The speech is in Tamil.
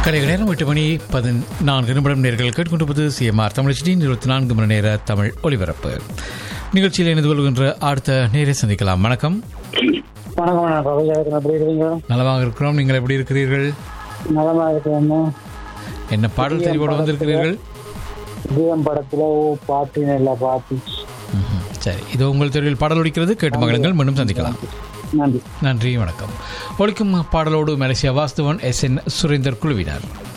கடைக நேரம் எட்டு மணி பதினான்கு நிமிடம் நேர்கள் கேட்டுக்கொண்டிருப்பது சிஎம்ஆர் தமிழ் இருபத்தி நான்கு மணி நேர தமிழ் ஒலிபரப்பு நிகழ்ச்சியில் இணைந்து கொள்கின்ற அடுத்த நேரை சந்திக்கலாம் வணக்கம் வணக்கம் நான் பகஜாதன் எப்படி இருக்கீங்க நலமாக இருக்கிறோம் நீங்கள் எப்படி இருக்கிறீர்கள் நலமா இருக்கிறேன் என்ன பாடல் தெரிவோடு வந்திருக்கிறீர்கள் ஜீவன் படத்துல ஓ பாட்டு நல்ல பாட்டு ம்ஹும். சரி இது உங்கள் தெருவில் பாடல் ஒலிக்கிறது கேட்டு மகளுங்கள் மீண்டும் சந்திக்கலாம் நன்றி நன்றி வணக்கம் ஒலிக்கும் பாடலோடு Malaysia Vasudevan S N Surendar குழுவினர்